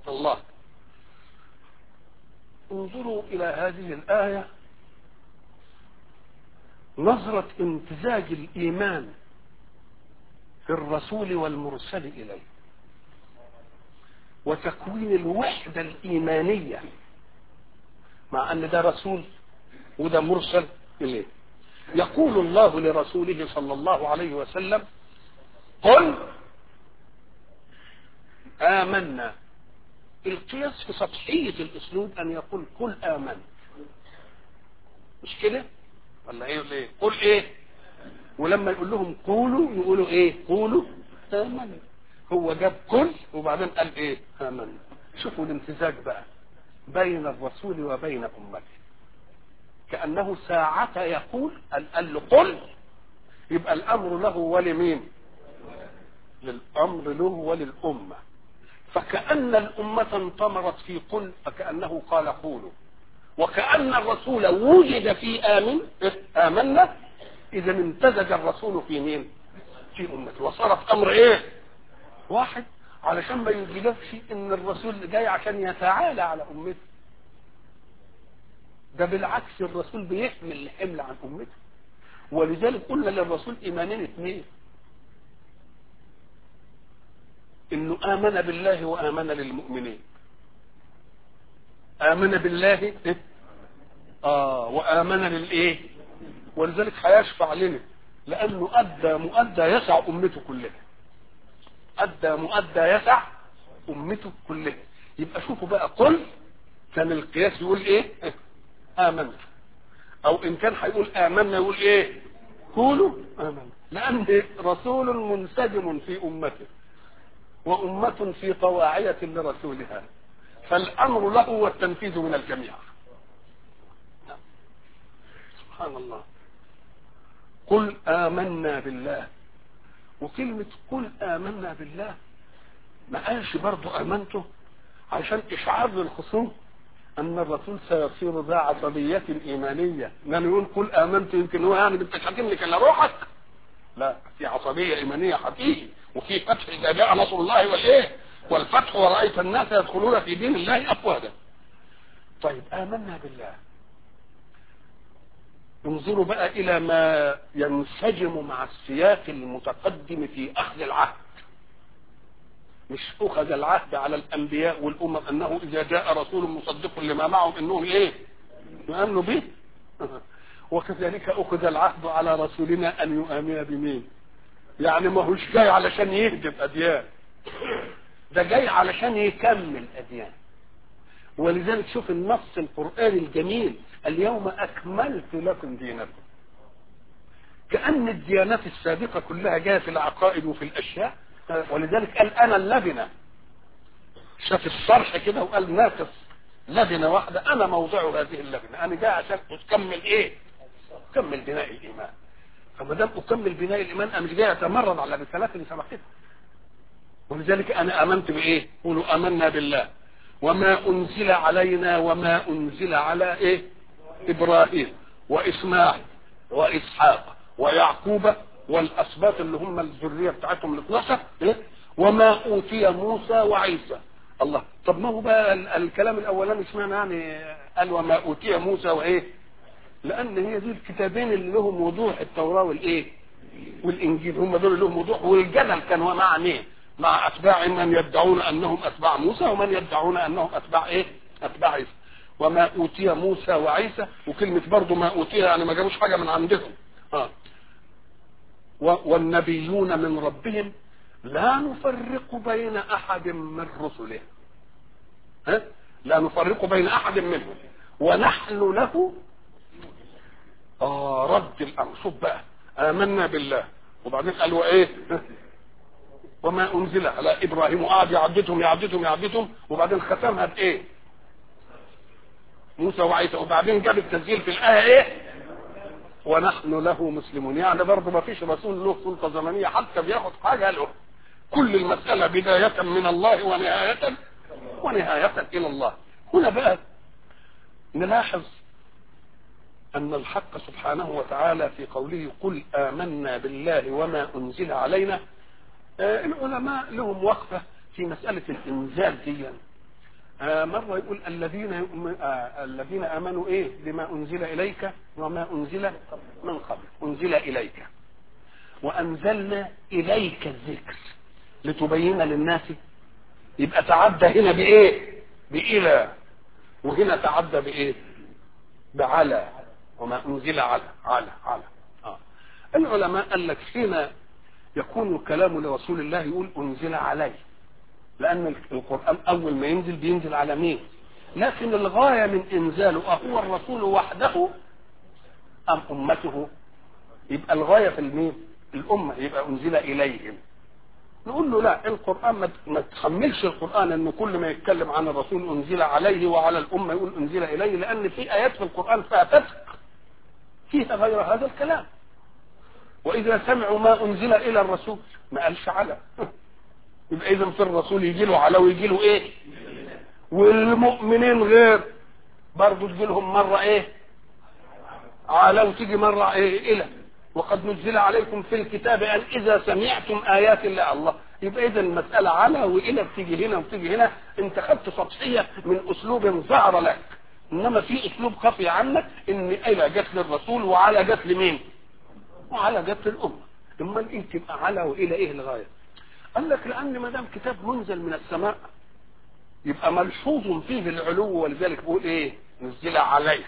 الله انظروا إلى هذه الآية نظرة امتزاج الإيمان في الرسول والمرسل إليه وتكوين الوحدة الإيمانية مع أن ده رسول وده مرسل إليه يقول الله لرسوله صلى الله عليه وسلم قل آمنا القياس في سطحية الأسلوب أن يقول قل آمنت مش كده ولا ايه ولا ايه قل ايه ولما يقول لهم قولوا يقولوا ايه قولوا آمنا هو جاب قل وبعدين قال ايه آمنا شوفوا الامتزاج بقى بين الرسول وبين أمته كأنه ساعة يقول قال له قل يبقى الأمر له ولمين للأمر له وللأمة فكأن الأمة انطمرت في قل فكأنه قال قولوا وكأن الرسول وجد في آمن آمنا إذا امتزج الرسول في مين في أمته وصارت أمر إيه واحد علشان ما يجلبش إن الرسول جاي عشان يتعالى على أمته ده بالعكس الرسول بيحمل الحمل عن أمته ولذلك قلنا للرسول إيمانين اثنين انه امن بالله وامن للمؤمنين امن بالله اه وامن للايه ولذلك هيشفع لنا لانه ادى مؤدى يسع امته كلها ادى مؤدى يسع امته كلها يبقى شوفوا بقى قل كان القياس يقول ايه امنت او ان كان هيقول امنا يقول ايه قولوا امنا لان رسول منسجم في امته وأمة في طواعية لرسولها فالأمر له والتنفيذ من الجميع سبحان الله قل آمنا بالله وكلمة قل آمنا بالله ما قالش برضه آمنته عشان إشعار للخصوم أن الرسول سيصير ذا عصبية إيمانية لأنه يقول قل آمنت يمكن هو يعني أنت لك إلا روحك لا في عصبية إيمانية حقيقي وفي فتح إذا جاء نصر الله والإيه والفتح ورأيت الناس يدخلون في دين الله أفواجا طيب آمنا بالله انظروا بقى إلى ما ينسجم مع السياق المتقدم في أخذ العهد مش أخذ العهد على الأنبياء والأمم أنه إذا جاء رسول مصدق لما معهم إنهم إيه يؤمنوا به وكذلك أخذ العهد على رسولنا أن يؤمن بمين يعني ما هوش جاي علشان يهدم أديان ده جاي علشان يكمل أديان ولذلك شوف النص القرآني الجميل اليوم أكملت لكم دينكم كأن الديانات السابقة كلها جاية في العقائد وفي الأشياء ولذلك قال أنا اللبنة شاف الصرح كده وقال ناقص لبنة واحدة أنا موضع هذه اللبنة أنا جاي عشان أكمل إيه أكمل بناء الإيمان فما دام أكمل بناء الإيمان أنا مش جاي أتمرد على الرسالات اللي سبقتها ولذلك أنا آمنت بإيه قولوا آمنا بالله وما أنزل علينا وما أنزل على إيه إبراهيم وإسماعيل وإسحاق ويعقوب والأسباط اللي هم الذرية بتاعتهم ال 12 إيه؟ وما أوتي موسى وعيسى الله طب ما هو بقى ال- الكلام الأولاني اشمعنى يعني قال وما أوتي موسى وإيه لأن هي دي الكتابين اللي لهم وضوح التوراة والإيه والإنجيل هم دول اللي لهم وضوح والجدل كان مع مين مع أتباع من يدعون أنهم أتباع موسى ومن يدعون أنهم أتباع إيه أتباع عيسى وما أوتي موسى وعيسى وكلمة برضه ما أوتي يعني ما جابوش حاجة من عندهم آه. و- والنبيون من ربهم لا نفرق بين أحد من رسله ها؟ لا نفرق بين أحد منهم ونحن له آه رد الأمر شوف بقى آمنا بالله وبعدين قال وإيه وما أنزل على إبراهيم وقعد يعدتهم يعدتهم يعدتهم وبعدين ختمها بإيه موسى وعيسى وبعدين جاب التسجيل في الآية إيه ونحن له مسلمون يعني برضه ما فيش رسول له سلطة زمنية حتى بياخد حاجة له كل المسألة بداية من الله ونهاية ونهاية إلى الله هنا بقى نلاحظ أن الحق سبحانه وتعالى في قوله قل آمنا بالله وما أنزل علينا آه، العلماء لهم وقفة في مسألة الإنزال دي آه مرة يقول الذين يؤمن آه الذين آمنوا إيه بما أنزل إليك وما أنزل من قبل أنزل إليك وأنزلنا إليك الذكر لتبين للناس يبقى تعدى هنا بإيه بإلى وهنا تعدى بإيه بعلى وما أنزل على على على آه. العلماء قال لك حين يكون الكلام لرسول الله يقول أنزل عليه لأن القرآن أول ما ينزل بينزل على مين لكن الغاية من إنزاله أهو الرسول وحده أم أمته يبقى الغاية في المين الأمة يبقى أنزل إليهم نقول له لا القرآن ما تحملش القرآن أن كل ما يتكلم عن الرسول أنزل عليه وعلى الأمة يقول أنزل إليه لأن في آيات في القرآن فيها فتك فيها غير هذا الكلام وإذا سمعوا ما أنزل إلى الرسول ما قالش على يبقى إذا في الرسول يجي له على ويجي له إيه والمؤمنين غير برضه تجي لهم مرة إيه على وتيجي مرة إيه إلى وقد نزل عليكم في الكتاب أن إذا سمعتم آيات الله الله يبقى إذا المسألة على وإلى بتيجي هنا وبتيجي هنا أنت خدت سطحية من أسلوب ظهر لك إنما في أسلوب خفي عنك إن إلى جت للرسول وعلى جت لمين؟ وعلى جت للأمة أمال إيه تبقى على وإلى إيه الغاية؟ قال لك لأن ما دام كتاب منزل من السماء يبقى ملحوظ فيه العلو ولذلك بيقول إيه؟ نزل عليك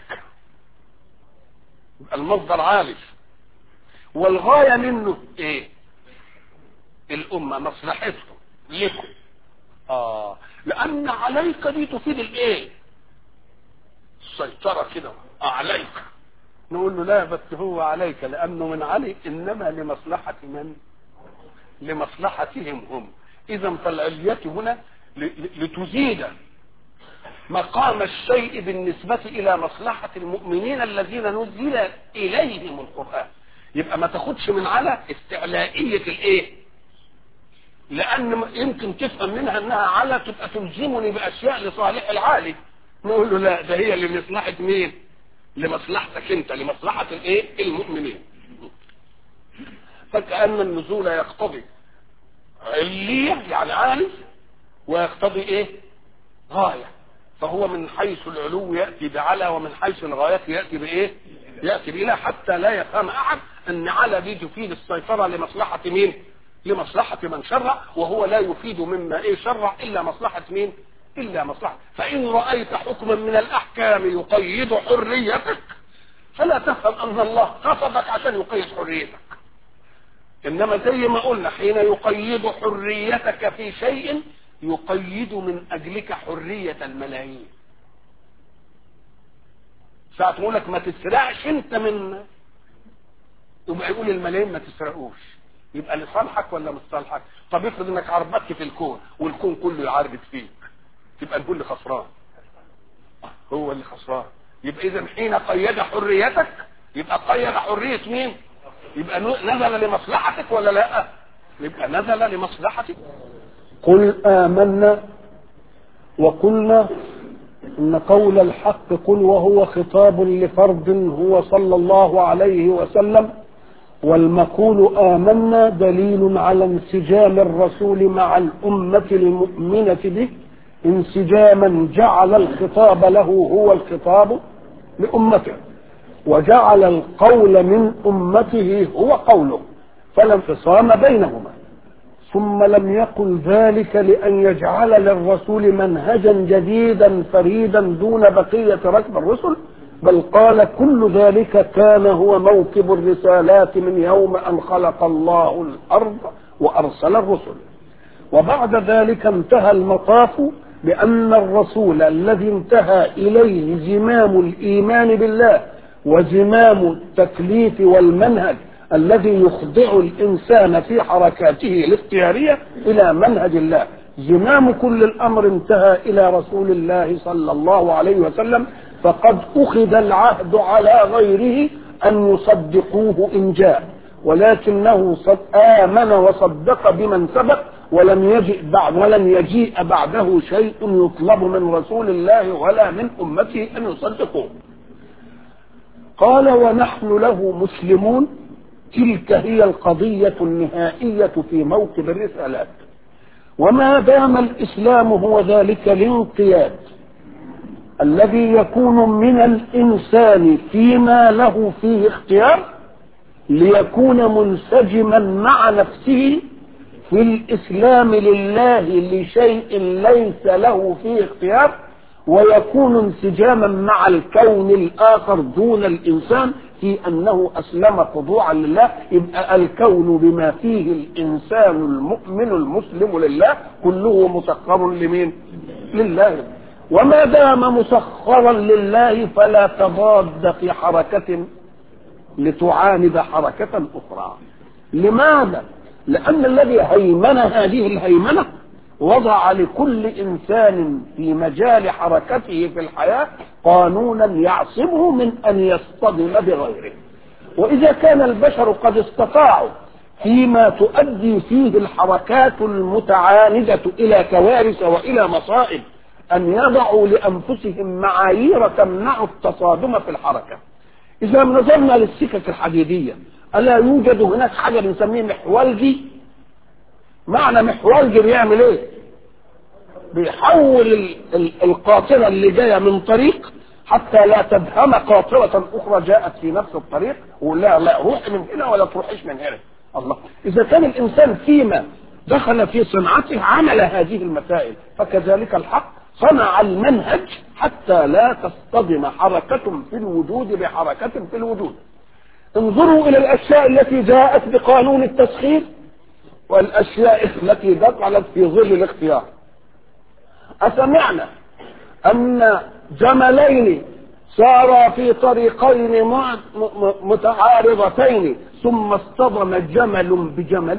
يبقى المصدر عالي والغاية منه ايه الامة مصلحتهم لكم اه لان عليك دي تفيد الايه السيطرة كده عليك نقول له لا بس هو عليك لانه من علي انما لمصلحة من لمصلحتهم هم اذا فالعلية هنا لتزيد مقام الشيء بالنسبة الى مصلحة المؤمنين الذين نزل اليهم القرآن يبقى ما تاخدش من على استعلائية الايه لان يمكن تفهم منها انها على تبقى تلزمني باشياء لصالح العالي نقول له لا ده هي لمصلحة مين لمصلحتك انت لمصلحة الايه المؤمنين فكأن النزول يقتضي علية يعني عالي ويقتضي ايه غاية فهو من حيث العلو يأتي بعلى ومن حيث الغاية يأتي بايه يأتي بإله حتى لا يفهم أحد أن على دي تفيد السيطرة لمصلحة مين لمصلحة من شرع وهو لا يفيد مما إيه شرع إلا مصلحة مين إلا مصلحة فإن رأيت حكما من الأحكام يقيد حريتك فلا تفهم أن الله قصدك عشان يقيد حريتك إنما زي ما قلنا حين يقيد حريتك في شيء يقيد من أجلك حرية الملايين ساعة تقول لك ما تسرقش انت من يبقى يقول الملايين ما تسرقوش يبقى لصالحك ولا مش صالحك طب افرض انك عربتك في الكون والكون كله يعربت فيك تبقى الكل خسران هو اللي خسران يبقى اذا حين قيد حريتك يبقى قيد حرية مين يبقى نزل لمصلحتك ولا لا يبقى نزل لمصلحتك قل آمنا وقلنا ان قول الحق قل وهو خطاب لفرد هو صلى الله عليه وسلم والمقول آمنا دليل على انسجام الرسول مع الأمة المؤمنة به انسجاما جعل الخطاب له هو الخطاب لأمته وجعل القول من أمته هو قوله فلا انفصام بينهما ثم لم يقل ذلك لأن يجعل للرسول منهجا جديدا فريدا دون بقية ركب الرسل بل قال كل ذلك كان هو موكب الرسالات من يوم أن خلق الله الأرض وأرسل الرسل وبعد ذلك انتهى المطاف بأن الرسول الذي انتهى إليه زمام الإيمان بالله وزمام التكليف والمنهج الذي يخضع الإنسان في حركاته الاختيارية إلى منهج الله زمام كل الأمر انتهى إلى رسول الله صلى الله عليه وسلم فقد أخذ العهد على غيره أن يصدقوه إن جاء ولكنه صد آمن وصدق بمن سبق ولم يجئ بعد ولن يجيء بعده شيء يطلب من رسول الله ولا من أمته أن يصدقوه قال ونحن له مسلمون تلك هي القضية النهائية في موكب الرسالات وما دام الإسلام هو ذلك الانقياد الذي يكون من الإنسان فيما له فيه اختيار ليكون منسجما مع نفسه في الإسلام لله لشيء ليس له فيه اختيار ويكون انسجاما مع الكون الآخر دون الإنسان في أنه أسلم خضوعا لله يبقى الكون بما فيه الإنسان المؤمن المسلم لله كله مسخر لمين؟ لله وما دام مسخرا لله فلا تضاد في حركة لتعاند حركة أخرى لماذا؟ لأن الذي هيمن هذه الهيمنة وضع لكل إنسان في مجال حركته في الحياة قانونا يعصمه من أن يصطدم بغيره وإذا كان البشر قد استطاعوا فيما تؤدي فيه الحركات المتعاندة إلى كوارث وإلى مصائب أن يضعوا لأنفسهم معايير تمنع التصادم في الحركة إذا نظرنا للسكك الحديدية ألا يوجد هناك حاجة بنسميه محولجي معنى محولجي بيعمل إيه؟ بيحول ال- ال- القاطرة اللي جاية من طريق حتى لا تدهم قاطرة أخرى جاءت في نفس الطريق ويقول لها لا روحي من هنا ولا تروحيش من هنا الله إذا كان الإنسان فيما دخل في صنعته عمل هذه المسائل فكذلك الحق صنع المنهج حتى لا تصطدم حركة في الوجود بحركة في الوجود انظروا إلى الأشياء التي جاءت بقانون التسخير والأشياء التي دخلت في ظل الاختيار أسمعنا أن جملين سارا في طريقين مع- م- م- متعارضتين ثم اصطدم جمل بجمل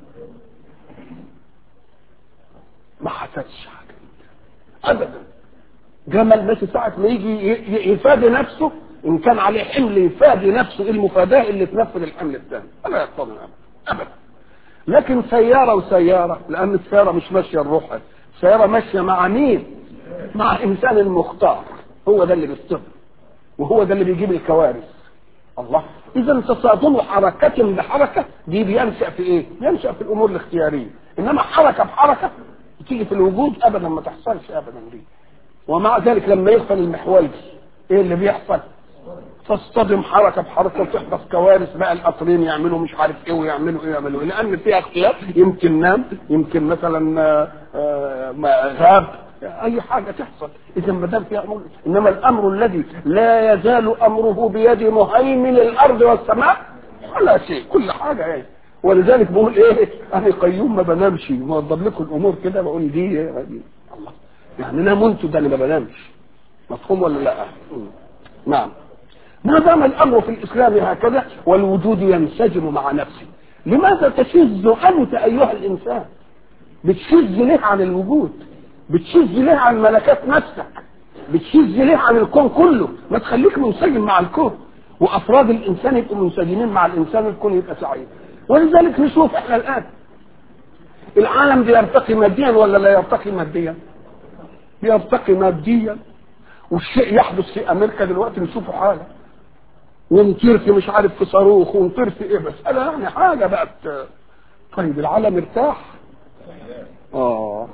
ما حصلش حاجة أبدا جمل ماشي ساعة ما يجي ي- ي- يفادي نفسه إن كان عليه حمل يفادي نفسه المفاداة اللي تنفذ الحمل الثاني ألا يصطدم أبدا أبدا لكن سيارة وسيارة لأن السيارة مش ماشية لروحها السيارة ماشية مع مين؟ مع إنسان المختار هو ده اللي بيصطدم وهو ده اللي بيجيب الكوارث الله إذا تصادم حركة بحركة دي بينشأ في إيه؟ بينشأ في الأمور الاختيارية إنما حركة بحركة تيجي في الوجود أبدا ما تحصلش أبدا دي ومع ذلك لما يغفل المحور إيه اللي بيحصل؟ تصطدم حركه بحركه وتحدث كوارث بقى القطرين يعملوا مش عارف ايه ويعملوا ايه ويعملوا ايه لان فيها اختيار يمكن نام يمكن مثلا آه، آه، ما غاب اي حاجه تحصل اذا ما دام فيها امر انما الامر الذي لا يزال امره بيد مهيمن الارض والسماء ولا شيء كل حاجه يعني ولذلك بقول ايه انا قيوم ما بنامش موضب لكم الامور كده بقول دي دي الله يعني نام انتوا ده اللي ما بنامش مفهوم ولا لا؟ مم. نعم ما دام الامر في الاسلام هكذا والوجود ينسجم مع نفسه لماذا تشذ انت ايها الانسان بتشذ ليه عن الوجود بتشذ ليه عن ملكات نفسك بتشذ ليه عن الكون كله ما تخليك منسجم مع الكون وافراد الانسان يبقوا منسجمين مع الانسان الكون يبقى سعيد ولذلك نشوف احنا الان العالم بيرتقي ماديا ولا لا يرتقي ماديا بيرتقي ماديا والشيء يحدث في امريكا دلوقتي نشوفه حاله ونطير في مش عارف في صاروخ ونطير في ايه بس انا يعني حاجه بقت طيب العالم ارتاح اه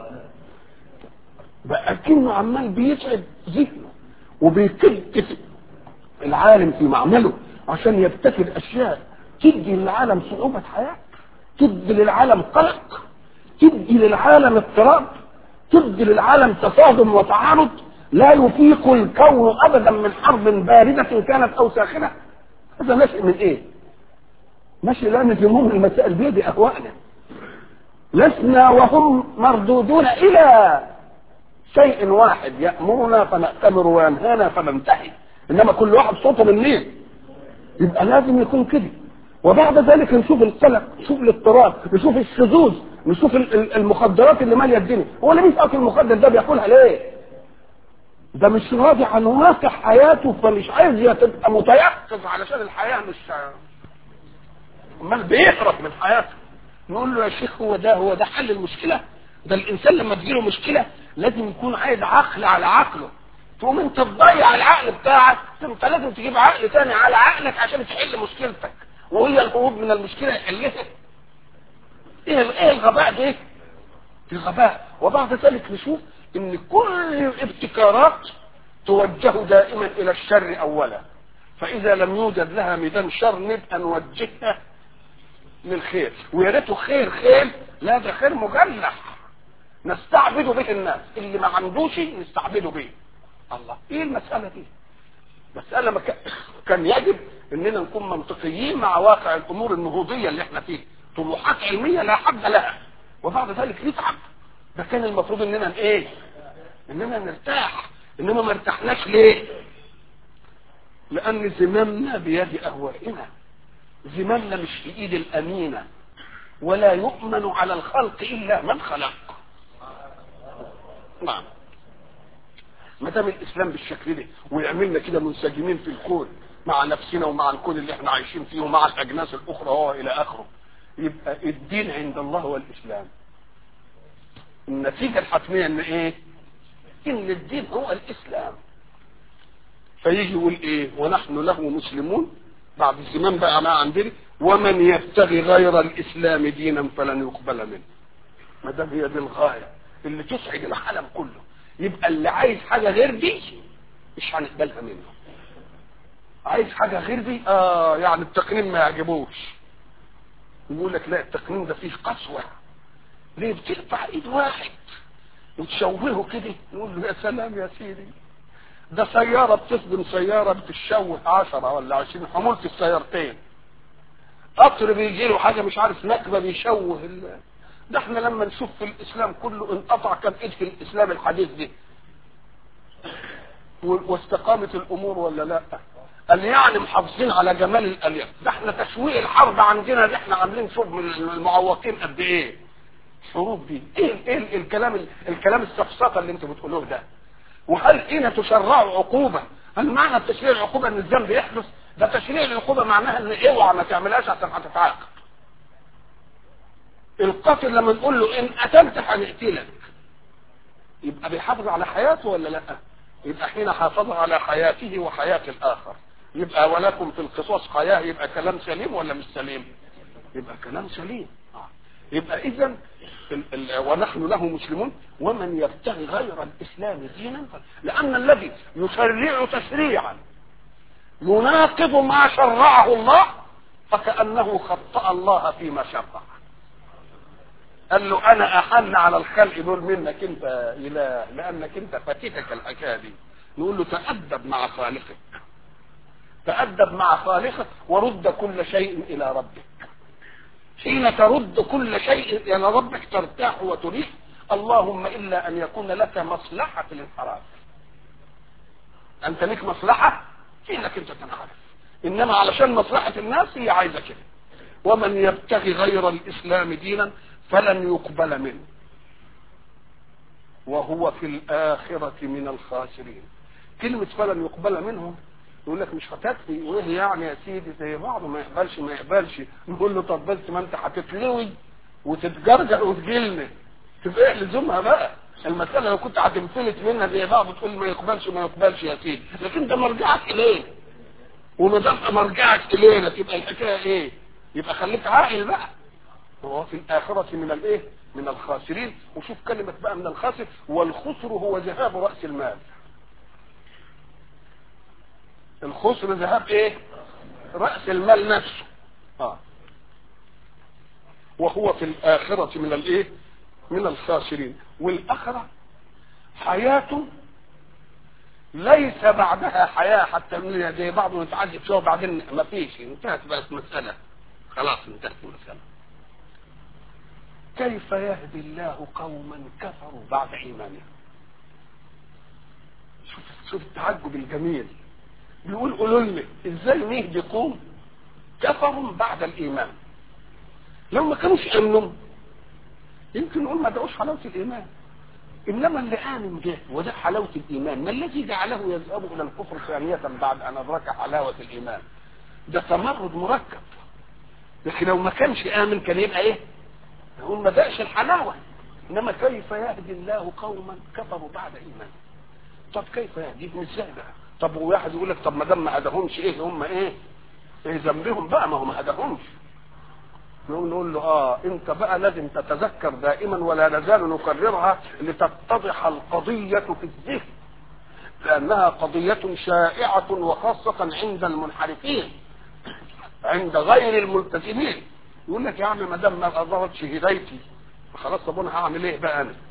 بقى كأنه عمال بيتعب ذهنه وبيكتف العالم في معمله عشان يبتكر اشياء تدي للعالم صعوبة حياة تدي للعالم قلق تدي للعالم اضطراب تدي للعالم تصادم وتعارض لا يفيق الكون ابدا من حرب باردة كانت او ساخنة هذا نشأ من ايه ماشي لان في مهم المسائل بيد اهوائنا لسنا وهم مردودون الى شيء واحد يأمرنا فنأتمر وينهانا فننتهي انما كل واحد صوته من مين يبقى لازم يكون كده وبعد ذلك نشوف القلق نشوف الاضطراب نشوف الشذوذ نشوف ال- ال- المخدرات اللي ماليه الدنيا هو اللي بيسأل المخدر ده بياكلها ليه ده مش راضي عن واقع حياته فمش عايز يا تبقى متيقظ علشان الحياه مش امال بيهرب من حياته نقول له يا شيخ هو ده هو ده حل المشكله ده الانسان لما تجيله مشكله لازم يكون عايز عقل على عقله تقوم انت تضيع العقل بتاعك انت لازم تجيب عقل تاني على عقلك عشان تحل مشكلتك وهي الهروب من المشكله يحلها ايه ايه الغباء ده الغباء وبعد ذلك نشوف ان كل الابتكارات توجه دائما الى الشر اولا فاذا لم يوجد لها ميدان شر نبقى نوجهها للخير ويا ريته خير خير لا ده خير مجلح نستعبد به الناس اللي ما عندوش نستعبده به الله ايه المساله دي مساله ما كان- كان يجب اننا نكون منطقيين مع واقع الامور النهوضيه اللي احنا فيه طموحات علميه لا حد لها وبعد ذلك نتعب ده كان المفروض اننا ايه اننا نرتاح انما ما ارتحناش ليه لان زمامنا بيد اهوائنا زمامنا مش في ايد الامينه ولا يؤمن على الخلق الا من خلق نعم ما دام الاسلام بالشكل ده ويعملنا كده منسجمين في الكون مع نفسنا ومع الكون اللي احنا عايشين فيه ومع الاجناس الاخرى وهو الى اخره يبقى الدين عند الله هو الاسلام النتيجه الحتميه ان ايه ان الدين هو الاسلام فيجي يقول ايه ونحن له مسلمون بعد الزمان بقى ما عندنا ومن يبتغي غير الاسلام دينا فلن يقبل منه ما دام هي دي الغايه اللي تسعد العالم كله يبقى اللي عايز حاجه غير دي مش هنقبلها منه عايز حاجه غير دي اه يعني التقنين ما يعجبوش يقول لك لا التقنين ده فيه قسوه ليه بتقطع ايد واحد وتشوهه كده نقول له يا سلام يا سيدي ده سيارة بتصدم سيارة بتشوه عشرة ولا عشرين حمولة السيارتين قطر بيجي له حاجة مش عارف نكبة بيشوه ال... ده احنا لما نشوف في الاسلام كله انقطع كم ايد في الاسلام الحديث دي و- واستقامت الامور ولا لا قال يعني محافظين على جمال الالياف ده احنا تشويه الحرب عندنا اللي احنا عاملين شوف من المعوقين قد ايه حروب دي ايه ايه الكلام الكلام السفسطه اللي انتوا بتقولوه ده وهل حين تشرع عقوبه هل معنى تشريع العقوبه ان الذنب يحدث ده تشريع العقوبه معناها ان اوعى ما تعملهاش عشان هتتعاقب القاتل لما نقول له ان قتلت هنقتلك يبقى بيحافظ على حياته ولا لا يبقى حين حافظ على حياته وحياة الآخر يبقى ولكم في القصاص حياة يبقى كلام سليم ولا مش سليم يبقى كلام سليم آه. يبقى إذا ال- ال- ونحن له مسلمون ومن يبتغي غير الإسلام دينا ف- لأن الذي يشرع تشريعا يناقض ما شرعه الله فكأنه خطأ الله فيما شرع قال له انا احن على الخلق دول منك انت اله لانك انت فاتتك الحكايه دي نقول له تأدب مع خالقك تأدب مع خالقك ورد كل شيء الى ربك حين ترد كل شيء الى ربك ترتاح وتريح اللهم الا ان يكون لك مصلحه في الانحراف انت لك مصلحه في انك انت تنحرف انما علشان مصلحه الناس هي عايزه كده ومن يبتغي غير الاسلام دينا فلن يقبل منه وهو في الآخرة من الخاسرين كلمة فلن يقبل منه يقول لك مش هتكفي وايه يعني يا سيدي زي بعضه ما يقبلش ما يقبلش نقول له طب بس ما انت هتتلوي وتتجرجر وتجيلنا تبقى ايه لزومها بقى المسألة لو كنت هتنفلت منها زي بعض تقول ما يقبلش ما يقبلش يا سيدي لكن ده مرجعك اليه وما دام مرجعك الينا تبقى الحكايه ايه؟ يبقى خليك عاقل بقى وهو في الآخرة من الإيه؟ من الخاسرين وشوف كلمة بقى من الخاسر والخسر هو ذهاب رأس المال الخسر ذهاب إيه؟ رأس المال نفسه آه. وهو في الآخرة من الإيه؟ من الخاسرين والآخرة حياة ليس بعدها حياة حتى من زي بعض نتعذب شوية وبعدين ما فيش انتهت بقت مسألة خلاص انتهت المسألة كيف يهدي الله قوما كفروا بعد ايمانهم شوف شوف التعجب الجميل بيقول قولوا لنا ازاي نهدي قوم كفروا بعد الايمان لو ما كانوش امنوا يمكن نقول ما دعوش حلاوه الايمان انما اللي امن به وده حلاوه الايمان ما الذي جعله يذهب الى الكفر ثانيه بعد ان ادرك حلاوه الايمان ده تمرد مركب لكن لو ما كانش امن كان يبقى ايه يقول ما دقش الحلاوة إنما كيف يهدي الله قوما كفروا بعد إيمان طب كيف يهديهم ازاي بقى طب وواحد يقول لك طب ما دام ما هداهمش ايه هم ايه ايه ذنبهم بقى ما هو ما هداهمش نقول نقول له اه انت بقى لازم تتذكر دائما ولا نزال نكررها لتتضح القضية في الذهن لأنها قضية شائعة وخاصة عند المنحرفين عند غير الملتزمين يقول لك يا عم ما دام ما أظهرتش هدايتي خلاص طب انا هعمل ايه بقى انا؟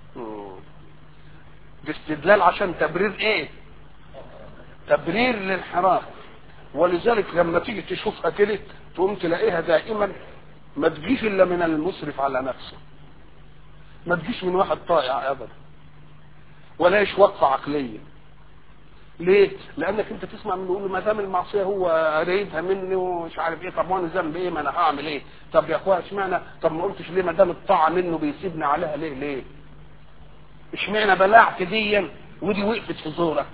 باستدلال عشان تبرير ايه؟ تبرير للانحراف ولذلك لما تيجي تشوفها كده تقوم تلاقيها دائما ما تجيش الا من المسرف على نفسه ما تجيش من واحد طائع ابدا ولا يش وقفه عقليه ليه؟ لانك انت تسمع منه يقول ما دام المعصيه هو قريبها مني ومش عارف ايه طب وانا ذنب ايه ما انا هعمل ايه؟ طب يا اخويا اشمعنى طب ما قلتش ليه ما دام الطاعه منه بيسيبني عليها ليه ليه؟ اشمعنى بلعت ديا ودي وقفت في زورك؟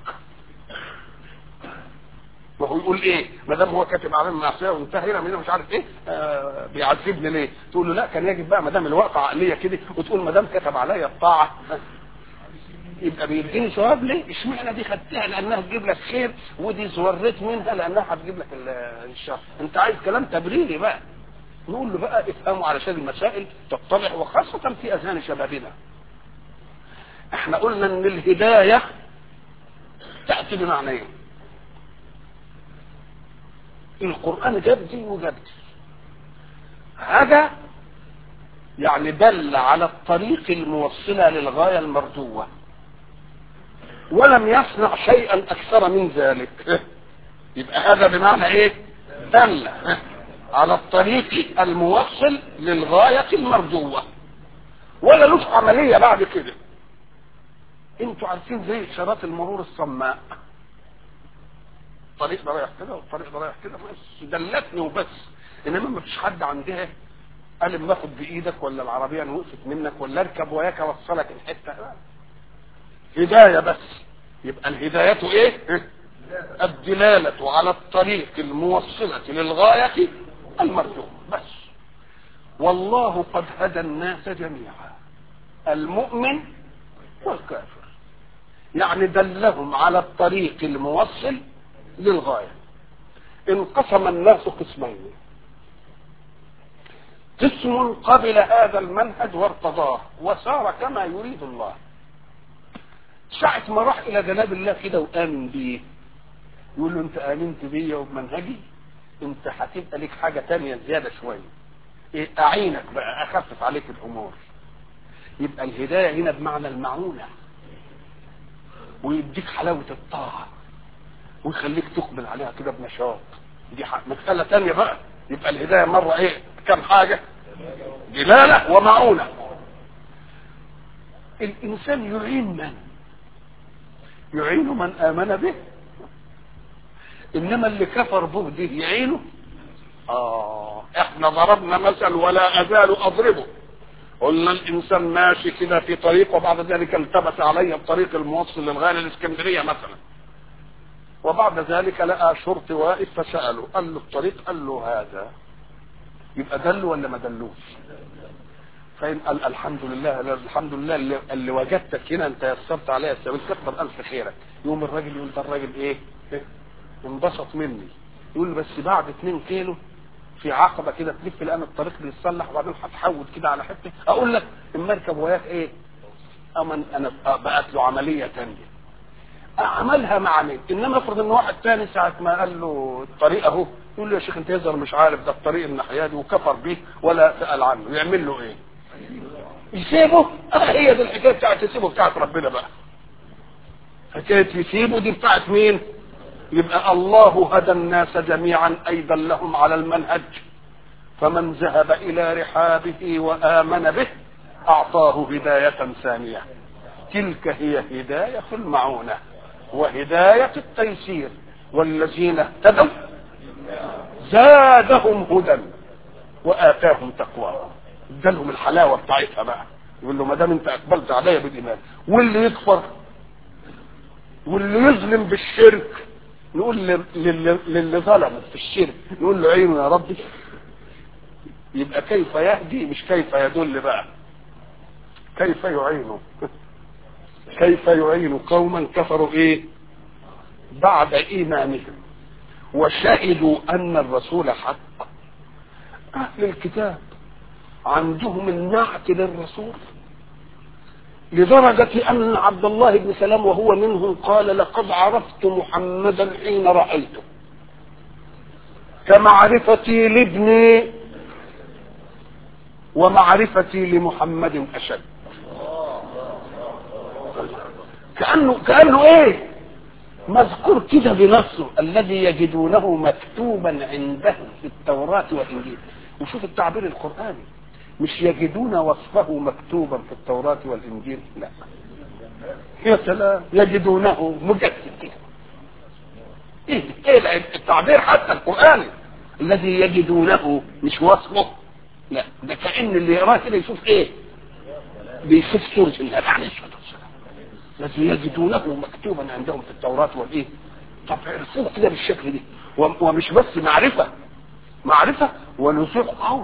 ما هو يقول ايه ما دام هو كاتب علينا المعصيه وانتهينا منه مش عارف ايه آه بيعذبني ليه تقول له لا كان يجب بقى ما دام الوقفه عقليه كده وتقول ما دام كتب عليا الطاعه يبقى بيديني ثواب ليه؟ اشمعنى دي خدتها لانها تجيب لك خير ودي زوريت منها لانها هتجيب لك الشر، انت عايز كلام تبريري بقى. نقول له بقى افهموا علشان المسائل تتضح وخاصة في اذهان شبابنا. احنا قلنا ان الهداية تأتي بمعنيين. القرآن جاب دي وجاب دي. هذا يعني دل على الطريق الموصلة للغاية المرجوة. ولم يصنع شيئا اكثر من ذلك يبقى هذا بمعنى ايه دل على الطريق الموصل للغاية المرجوة ولا له عملية بعد كده انتوا عارفين زي اشارات المرور الصماء الطريق ده رايح كده والطريق ده رايح كده بس دلتني وبس انما ما فيش حد عندها قال ما باخد بايدك ولا العربيه انا وقفت منك ولا اركب وياك اوصلك الحته هدايه بس يبقى الهدايه ايه الدلاله على الطريق الموصله للغايه المرجوه بس والله قد هدى الناس جميعا المؤمن والكافر يعني دلهم على الطريق الموصل للغايه انقسم الناس قسمين قسم قبل هذا المنهج وارتضاه وسار كما يريد الله ساعة ما راح إلى جناب الله كده وآمن بيه يقول له أنت آمنت بيا وبمنهجي أنت هتبقى لك حاجة تانية زيادة شوية إيه أعينك بقى أخفف عليك الأمور يبقى الهداية هنا بمعنى المعونة ويديك حلاوة الطاعة ويخليك تقبل عليها كده بنشاط دي مسألة تانية بقى يبقى الهداية مرة ايه كم حاجة دلالة ومعونة الإنسان يعين من يعين من آمن به إنما اللي كفر به دي يعينه آه إحنا ضربنا مثل ولا أزال أضربه قلنا الإنسان ماشي كده في طريق وبعد ذلك التبس علي الطريق الموصل للغاية الإسكندرية مثلا وبعد ذلك لقى شرطي واقف فسأله قال له الطريق قال له هذا يبقى دله ولا ما دلوش فإن قال الحمد لله الحمد لله اللي, اللي وجدتك هنا انت يسرت عليا السبيل كتر الف خيرك يوم الراجل يقول ده الراجل ايه انبسط مني يقول بس بعد 2 كيلو في عقبة كده تلف الآن الطريق بيتصلح وبعدين هتحود كده على حتة أقول لك المركب وياك إيه؟ أمن أنا بقت له عملية تانية عملها مع مين انما افرض ان واحد تاني ساعه ما قال له الطريق اهو يقول له يا شيخ انت يظهر مش عارف ده الطريق الناحيه دي وكفر بيه ولا سال عنه يعمل له ايه يسيبه اه هي دي الحكايه بتاعت يسيبه بتاعت ربنا بقى حكايه يسيبه دي بتاعت مين يبقى الله هدى الناس جميعا اي دلهم على المنهج فمن ذهب الى رحابه وامن به اعطاه هدايه ثانيه تلك هي هدايه المعونه وهداية التيسير والذين اهتدوا زادهم هدى وآتاهم تقواهم ادالهم الحلاوة بتاعتها بقى يقول له ما دام انت اقبلت عليا بالايمان واللي يكفر واللي يظلم بالشرك نقول للي, للي ظلموا في الشرك نقول له عينه يا ربي يبقى كيف يهدي مش كيف يدل بقى كيف يعينه كيف يعين قوما كفروا ايه بعد ايمانهم وشهدوا ان الرسول حق اهل الكتاب عندهم النعت للرسول لدرجة أن عبد الله بن سلام وهو منهم قال لقد عرفت محمدا حين رأيته كمعرفتي لابني ومعرفتي لمحمد أشد كأنه كأنه إيه مذكور كده بنصه الذي يجدونه مكتوبا عندهم في التوراة والإنجيل وشوف التعبير القرآني مش يجدون وصفه مكتوبا في التوراة والإنجيل لا يا سلام يجدونه مجسد كده ايه ايه التعبير حتى القرآني الذي يجدونه مش وصفه لا ده كأن اللي يقراه كده يشوف ايه بيشوف سورة النبي عليه الصلاة والسلام الذي يجدونه مكتوبا عندهم في التوراة والايه طب عرفوه كده بالشكل ده ومش بس معرفة معرفة ونزوع قول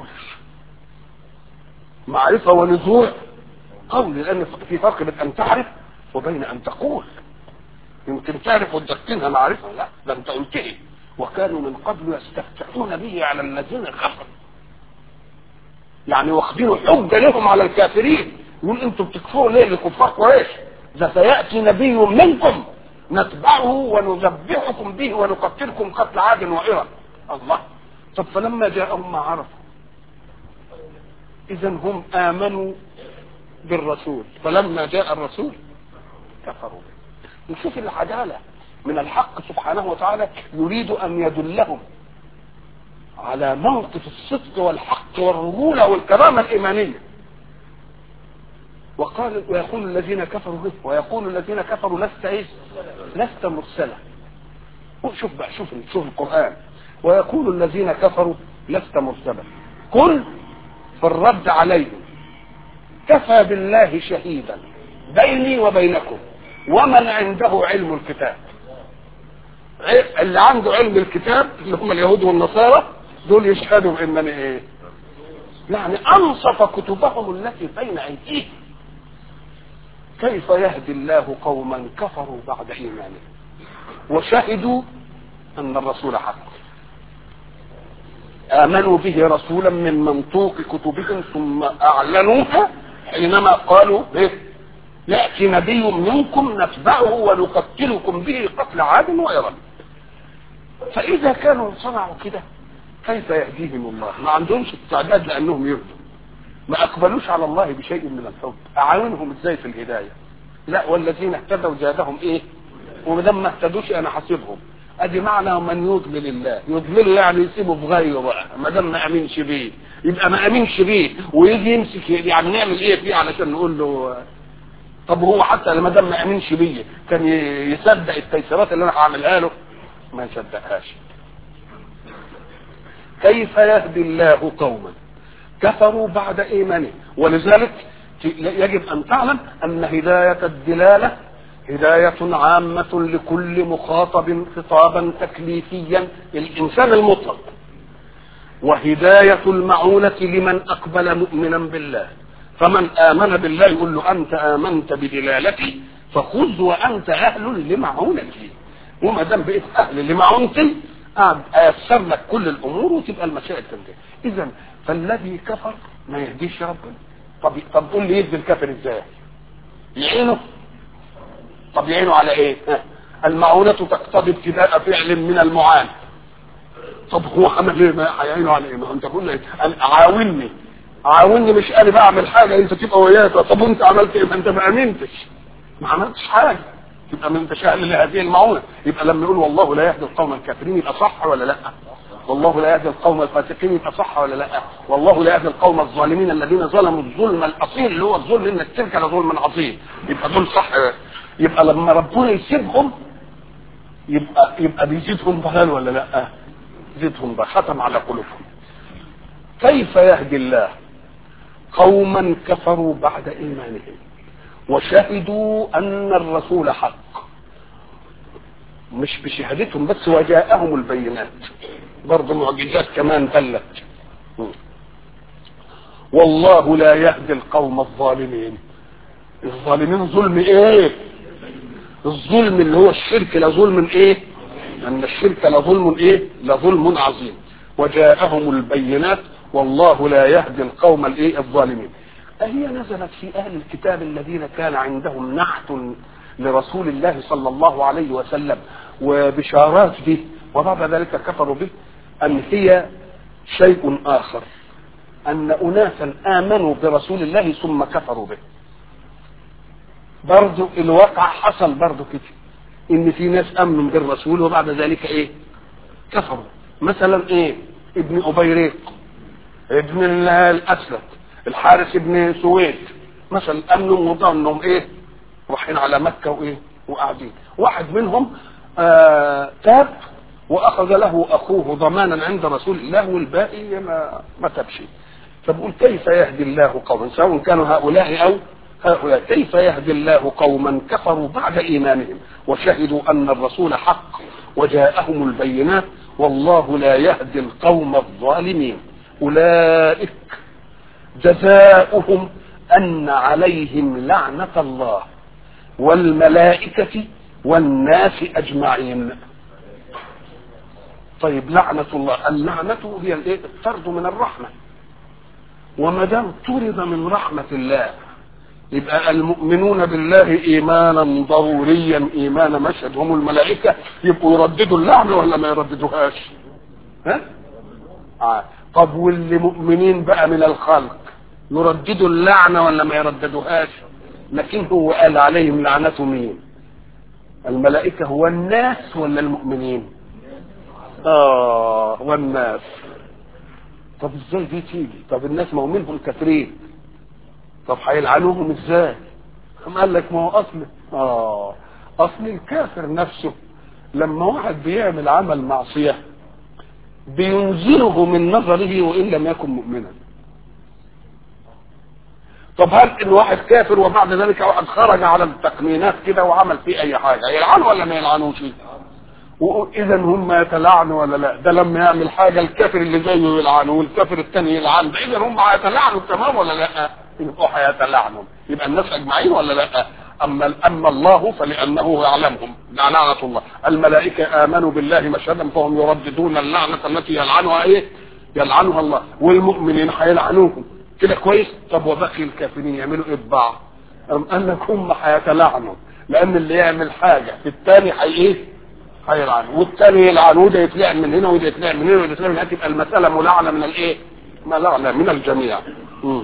معرفة ونزوع قول لأن في فرق بين أن تعرف وبين أن تقول يمكن تعرف وتدكنها معرفة لا ده أنت قلتها وكانوا من قبل يستفتحون به على الذين كفروا يعني واخدينه حجة لهم على الكافرين يقول انتوا بتكفروا ليه لكفار قريش ده سيأتي نبي منكم نتبعه ونذبحكم به ونقتلكم قتل عاد وإرم الله طب فلما جاءهم ما عرفوا إذا هم آمنوا بالرسول فلما جاء الرسول كفروا به نشوف العدالة من الحق سبحانه وتعالى يريد أن يدلهم على موقف الصدق والحق والرجولة والكرامة الإيمانية وقال ويقول الذين كفروا به ويقول الذين كفروا لست ايه لست مرسلا شوف بقى شوف شوف القرآن ويقول الذين كفروا لست مرسلا قل في الرد عليهم كفى بالله شهيدا بيني وبينكم ومن عنده علم الكتاب اللي عنده علم الكتاب اللي هم اليهود والنصارى دول يشهدوا بانني ايه يعني انصف كتبهم التي بين ايديهم كيف يهدي الله قوما كفروا بعد ايمانهم وشهدوا ان الرسول حق امنوا به رسولا من منطوق كتبهم ثم اعلنوها حينما قالوا إيه؟ ياتي نبي منكم نتبعه ونقتلكم به قتل عاد وإرم فاذا كانوا صنعوا كده كيف يهديهم الله ما عندهمش استعداد لانهم يرضوا ما اقبلوش على الله بشيء من الحب اعاونهم ازاي في الهدايه لا والذين اهتدوا زادهم ايه وما ما اهتدوش انا حاسبهم ادي معنى من يضلل الله يضلل يعني يسيبه في غيره بقى ما دام ما امنش بيه يبقى ما امنش بيه ويجي يمسك يعني نعمل ايه فيه علشان نقول له طب هو حتى لما دام ما امنش بيه كان يصدق التيسيرات اللي انا هعملها له ما يصدقهاش كيف يهدي الله قوما كفروا بعد ايمانهم ولذلك يجب ان تعلم ان هدايه الدلاله هدايه عامه لكل مخاطب خطابا تكليفيا الانسان المطلق وهدايه المعونه لمن اقبل مؤمنا بالله فمن امن بالله يقول له انت امنت بدلالتي فخذ وانت اهل لمعونتي وما دام بقيت اهل لمعونتي ايسر لك كل الامور وتبقى المسائل تنتهي اذا فالذي كفر ما يهديش ربنا طب طب قول لي يهدي الكافر ازاي يعينه طب يعينه على ايه ها. المعونة تقتضي ابتداء فعل من المعان طب هو عمل ايه ما هيعينه على ايه ما انت قلنا إيه؟ عاوني عاوني مش انا بعمل حاجه انت تبقى وياك طب انت عملت ايه ما انت ما امنتش ما عملتش حاجه يبقى ما انتش اهل لهذه المعونه يبقى لما يقول والله لا يهدي القوم الكافرين يبقى صح ولا لا والله لا يهدي القوم الفاسقين يبقى صح ولا لا والله لا يهدي القوم الظالمين الذين ظلموا الظلم الاصيل اللي هو الظلم انك تلك لظلم عظيم يبقى دول صح يبقى لما ربنا يسيبهم يبقى يبقى بيزيدهم ضلال ولا لا يزيدهم ضلال ختم على قلوبهم كيف يهدي الله قوما كفروا بعد ايمانهم وشهدوا ان الرسول حق مش بشهادتهم بس وجاءهم البينات برضه معجزات كمان دلت والله لا يهدي القوم الظالمين الظالمين ظلم ايه الظلم اللي هو الشرك لظلم ايه ان الشرك لظلم ايه لظلم عظيم وجاءهم البينات والله لا يهدي القوم الايه الظالمين أهي نزلت في أهل الكتاب الذين كان عندهم نعت لرسول الله صلى الله عليه وسلم وبشارات به وبعد ذلك كفروا به أم هي شيء آخر أن أناسا آمنوا برسول الله ثم كفروا به برضو الواقع حصل برضو كده إن في ناس آمنوا بالرسول وبعد ذلك إيه كفروا مثلا إيه ابن أبيريق ابن الأسود الحارس ابن سويد مثلا امنوا وضعوا انهم ايه رايحين على مكه وايه وقاعدين واحد منهم آه تاب واخذ له اخوه ضمانا عند رسول الله والباقي ما ما تابش فبقول كيف يهدي الله قوما سواء كانوا هؤلاء او هؤلاء كيف يهدي الله قوما كفروا بعد ايمانهم وشهدوا ان الرسول حق وجاءهم البينات والله لا يهدي القوم الظالمين اولئك جزاؤهم أن عليهم لعنة الله والملائكة والناس أجمعين طيب لعنة الله اللعنة هي الايه الطرد من الرحمة وما دام طرد من رحمة الله يبقى المؤمنون بالله ايمانا ضروريا ايمان مشهد هم الملائكه يبقوا يرددوا اللعنه ولا ما يرددوهاش ها آه. طب واللي مؤمنين بقى من الخلق يرددوا اللعنة ولا ما يرددوهاش لكن هو قال عليهم لعنته مين الملائكة هو الناس ولا المؤمنين اه والناس طب ازاي دي تيجي طب الناس ما هو منهم كثيرين طب هيلعنوهم ازاي قام قال لك ما هو اصل اه اصل الكافر نفسه لما واحد بيعمل عمل معصيه بينزله من نظره وان لم يكن مؤمنا طب هل ان واحد كافر وبعد ذلك واحد خرج على التقنينات كده وعمل فيه اي حاجه يلعن ولا ما يلعنوش واذا هم يتلعنوا ولا لا ده لما يعمل حاجه الكافر اللي زيه يلعنه والكافر الثاني يلعن ده اذا هم هيتلعنوا تمام ولا لا يبقوا هيتلعنوا يبقى الناس اجمعين ولا لا اما اما الله فلانه يعلمهم لعنه الله الملائكه امنوا بالله مشهدا فهم يرددون اللعنه التي يلعنها ايه يلعنها الله والمؤمنين هيلعنوهم كده كويس طب وباقي الكافرين يعملوا ايه ببعض ام قال لك هم هيتلعنوا لان اللي يعمل حاجه في الثاني هي ايه هيلعن والثاني يلعن وده يتلعن من هنا وده يتلعن من هنا وده يتلعن من هنا تبقى المساله ملعنه من الايه ملعنه من الجميع مم.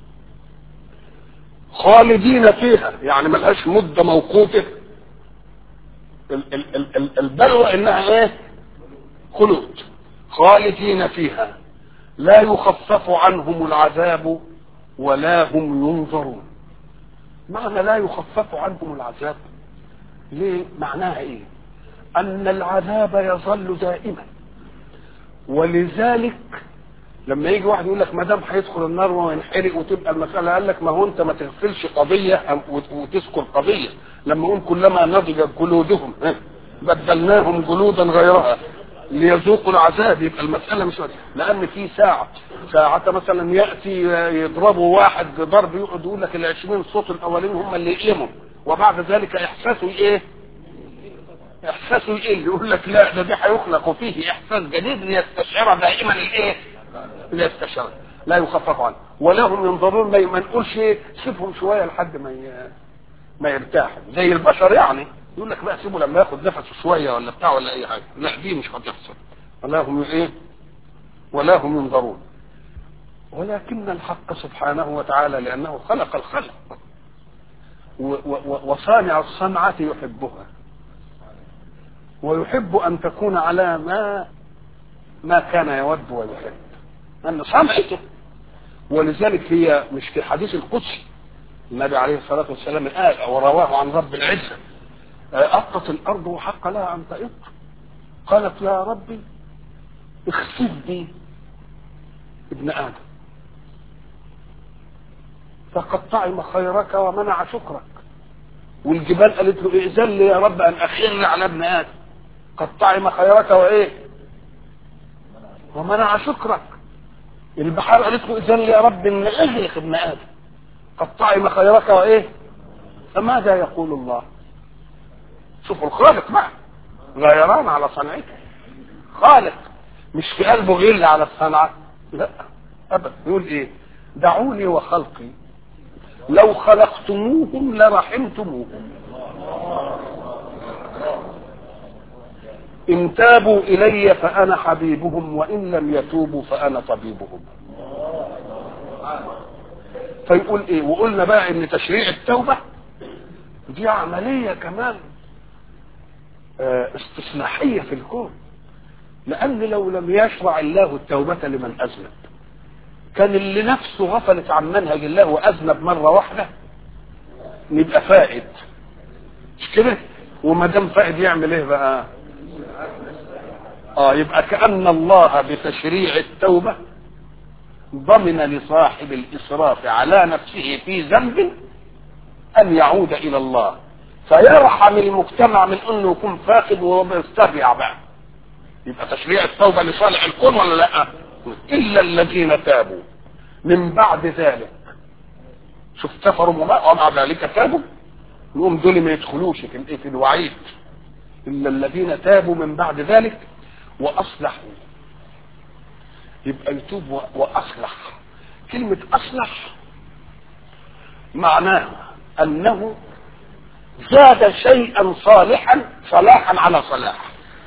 خالدين فيها يعني ملهاش مده موقوفه ال- ال- ال- ال- البلوى انها ايه خلود خالدين فيها لا يخفف عنهم العذاب ولا هم ينظرون معنى لا يخفف عنهم العذاب ليه معناها ايه ان العذاب يظل دائما ولذلك لما يجي واحد يقول لك ما دام هيدخل النار وينحرق وتبقى المساله قال لك ما هو انت ما تغفلش قضيه وتذكر قضيه لما يقول كلما نضجت جلودهم ها، بدلناهم جلودا غيرها ليذوقوا العذاب يبقى المساله مش لان في ساعه ساعه مثلا ياتي يضربوا واحد ضرب يقعد يقول لك ال 20 صوت الاولين هم اللي يقيموا وبعد ذلك احساسه ايه؟ احساسه يقل يقول لك لا ده دي هيخلق فيه احساس جديد ليستشعر دائما الايه؟ ليستشعر لا يخفف عنه ولا هم ينظرون ما ما نقولش ايه سيبهم شويه لحد ما ي... ما يرتاحوا زي البشر يعني يقول لك بقى سيبه لما ياخد نفسه شويه ولا بتاع ولا اي حاجه لا دي مش هتحصل ولا هم ايه ولا هم ينظرون ولكن الحق سبحانه وتعالى لانه خلق الخلق و- و- وصانع الصنعه يحبها ويحب ان تكون على ما ما كان يود ويحب ان صنعته ولذلك هي مش في الحديث القدسي النبي عليه الصلاه والسلام قال ورواه عن رب العزه أطت الأرض وحق لها أن تئط قالت يا ربي اخسف بي ابن آدم فقد طعم خيرك ومنع شكرك والجبال قالت له ائذن لي يا رب أن أخر على ابن آدم قد طعم خيرك وإيه ومنع شكرك البحار قالت له ائذن لي يا رب أن أغرق ابن آدم قد طعم خيرك وإيه فماذا يقول الله شوفوا الخالق بقى غيران على صنعته خالق مش في قلبه غل على الصنعة لا ابدا يقول ايه دعوني وخلقي لو خلقتموهم لرحمتموهم إن تابوا إلي فأنا حبيبهم وإن لم يتوبوا فأنا طبيبهم فيقول إيه وقلنا بقى إن تشريع التوبة دي عملية كمان استصلاحية في الكون لأن لو لم يشرع الله التوبة لمن أذنب كان اللي نفسه غفلت عن منهج الله وأذنب مرة واحدة نبقى فائد مش كده وما دام فائد يعمل ايه بقى اه يبقى كأن الله بتشريع التوبة ضمن لصاحب الإسراف على نفسه في ذنب أن يعود إلى الله فيرحم المجتمع من انه يكون فاقد ويسترجع بقى يبقى تشريع التوبة لصالح الكون ولا لا الا الذين تابوا من بعد ذلك شوف كفروا ومع ذلك تابوا يقوم دول ما يدخلوش في في الوعيد الا الذين تابوا من بعد ذلك واصلحوا يبقى يتوب واصلح كلمة اصلح معناها انه زاد شيئا صالحا صلاحا على صلاح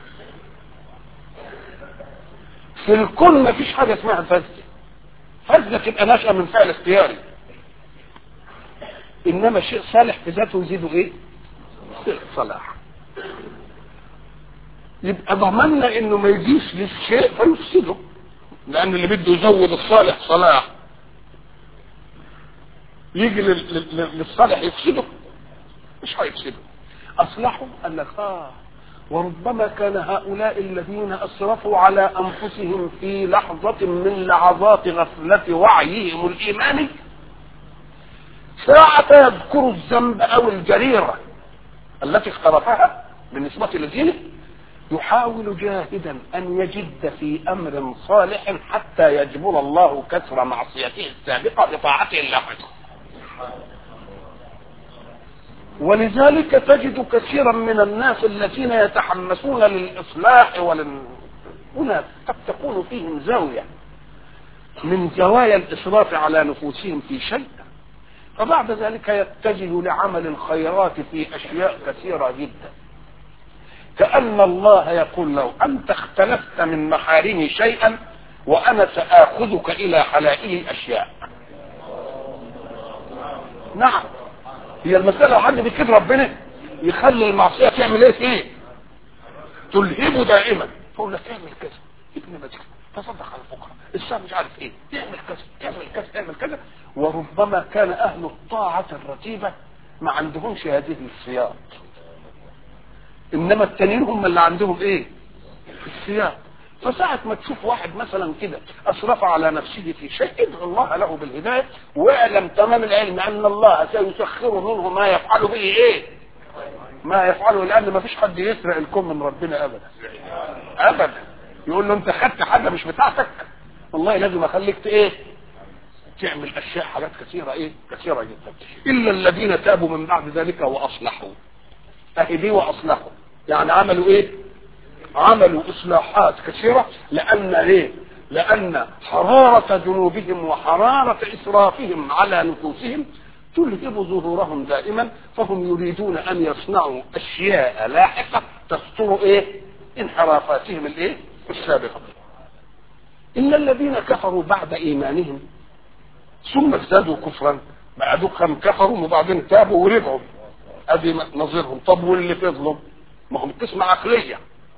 في الكون ما فيش حاجة اسمها فزة فزة تبقى ناشئة من فعل اختياري انما شيء صالح في ذاته يزيده ايه صلاح يبقى ضمننا انه ما يجيش للشيء فيفسده لان اللي بده يزود الصالح صلاح يجي للصالح يفسده مش هيفسده اصلحوا قال لك اه وربما كان هؤلاء الذين اسرفوا على انفسهم في لحظة من لحظات غفلة وعيهم الايماني ساعة يذكروا الذنب او الجريرة التي اقترفها بالنسبة لدينه يحاول جاهدا ان يجد في امر صالح حتى يجبر الله كسر معصيته السابقة بطاعته اللاحقة ولذلك تجد كثيرا من الناس الذين يتحمسون للإصلاح ولل... هنا قد تكون فيهم زاوية من زوايا الإسراف على نفوسهم في شيء فبعد ذلك يتجه لعمل الخيرات في أشياء كثيرة جدا كأن الله يقول له أنت اختلفت من محارمي شيئا وأنا سآخذك إلى حلائل الأشياء نعم هي المسألة حد بيكيد ربنا يخلي المعصية تعمل ايه فيه تلهبه دائما فقول لك اعمل كذا ابن ما تصدق على الفقراء الساعة مش عارف ايه تعمل كذا تعمل كذا تعمل كذا وربما كان اهل الطاعة الرتيبة ما عندهمش هذه السياق انما التانيين هم اللي عندهم ايه السياق فساعة ما تشوف واحد مثلا كده أسرف على نفسه في شيء ادعو الله له بالهداية واعلم تمام العلم أن الله سيسخر منه ما يفعل به إيه ما يفعله لأن ما فيش حد يسرق الكون من ربنا أبدا أبدا يقول له أنت خدت حاجة مش بتاعتك والله لازم أخليك إيه تعمل أشياء حاجات كثيرة إيه كثيرة جدا إلا الذين تابوا من بعد ذلك وأصلحوا أهي دي وأصلحوا يعني عملوا إيه عملوا اصلاحات كثيرة لان ليه لان حرارة ذنوبهم وحرارة اسرافهم على نفوسهم تلهب ظهورهم دائما فهم يريدون ان يصنعوا اشياء لاحقة تستر ايه انحرافاتهم الايه السابقة ان الذين كفروا بعد ايمانهم ثم ازدادوا كفرا بعدهم كفروا وبعدين تابوا ورجعوا ادي نظيرهم طب واللي فضلوا ما هم قسم عقليه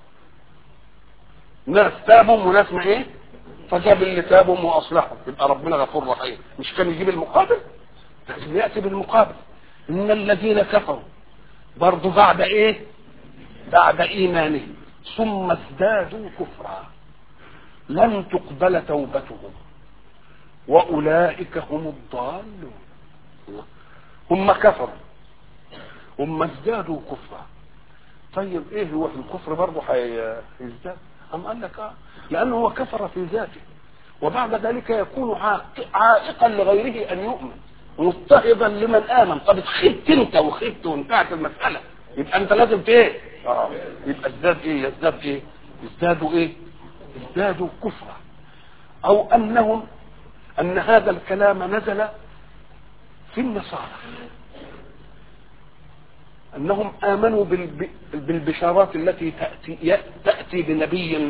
ناس تابوا وناس ما ايه فجاب اللي تابوا واصلحوا يبقى ربنا غفور رحيم مش كان يجيب المقابل لازم ياتي بالمقابل ان الذين كفروا برضو بعد ايه بعد ايمانهم ثم ازدادوا كفرا لن تقبل توبتهم واولئك هم الضالون هم كفروا هم ازدادوا كفرا طيب ايه هو في الكفر برضه هيزداد أم قال لك آه لأنه هو كفر في ذاته وبعد ذلك يكون عائقا لغيره أن يؤمن مضطهدا لمن آمن طب خبت أنت وخبت وانتهت المسألة يبقى أنت لازم ايه آه. يبقى ازداد إيه يزداد إيه يزدادوا إيه ازدادوا كفرا أو أنهم أن هذا الكلام نزل في النصارى انهم امنوا بالب... بالبشارات التي تاتي تاتي بنبي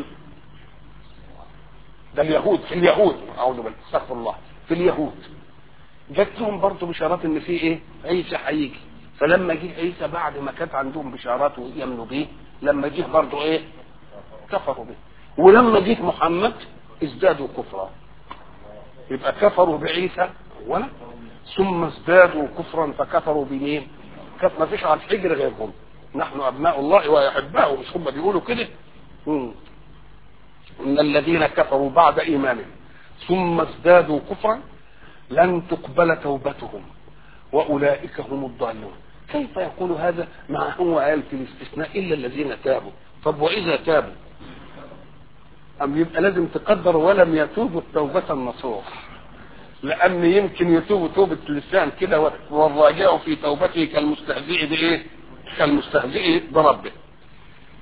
ده اليهود في اليهود اعوذ بالله استغفر الله في اليهود جات لهم برضه بشارات ان في ايه عيسى هيجي فلما جه عيسى بعد ما كانت عندهم بشارات ويامنوا بيه لما جه برضه ايه كفروا به ولما جه محمد ازدادوا كفرا يبقى كفروا بعيسى اولا ثم ازدادوا كفرا فكفروا بمين كف ما فيش على الحجر غيرهم نحن ابناء الله ويحبه مش هم بيقولوا كده مم. ان الذين كفروا بعد ايمانهم ثم ازدادوا كفرا لن تقبل توبتهم واولئك هم الضالون كيف يقول هذا مع هو قال في الاستثناء الا الذين تابوا طب واذا تابوا أم يبقى لازم تقدر ولم يتوبوا التوبة النصوح لأن يمكن يتوب توبة لسان كده والراجع في توبته كالمستهزئ بإيه؟ كالمستهزئ بربه